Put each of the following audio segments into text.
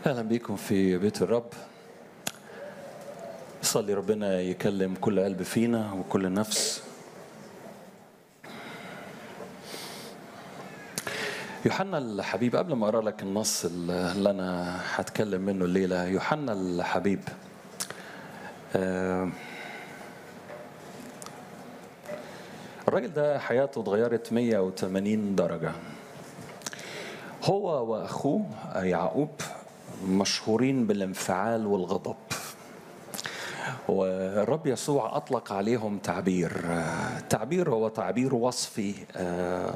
اهلا بيكم في بيت الرب صلي ربنا يكلم كل قلب فينا وكل نفس يوحنا الحبيب قبل ما اقرا لك النص اللي انا هتكلم منه الليله يوحنا الحبيب آه، الراجل ده حياته اتغيرت 180 درجه هو واخوه يعقوب مشهورين بالانفعال والغضب والرب يسوع اطلق عليهم تعبير تعبير هو تعبير وصفي آه،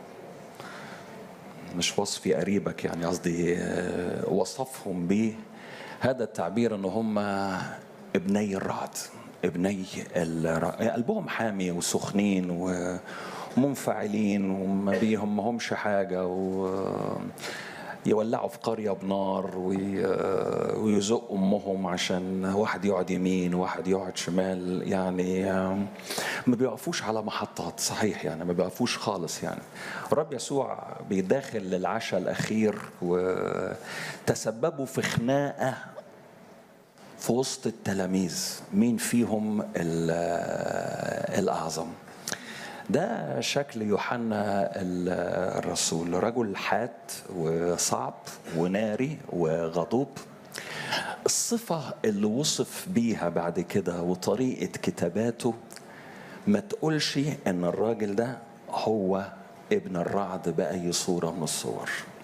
مش وصفي قريبك يعني قصدي آه، وصفهم به هذا التعبير ان هم ابني الرعد ابني الرعد قلبهم حامي وسخنين و ومنفعلين وما بيهمهمش حاجة و يولعوا في قرية بنار وي- ويزقوا أمهم عشان واحد يقعد يمين وواحد يقعد شمال يعني ما بيقفوش على محطات صحيح يعني ما بيقفوش خالص يعني الرب يسوع بيداخل للعشاء الأخير وتسببوا في خناقة في وسط التلاميذ مين فيهم ال- الأعظم ده شكل يوحنا الرسول رجل حاد وصعب وناري وغضوب الصفة اللي وصف بيها بعد كده وطريقة كتاباته ما تقولش ان الراجل ده هو ابن الرعد بأي صورة من الصور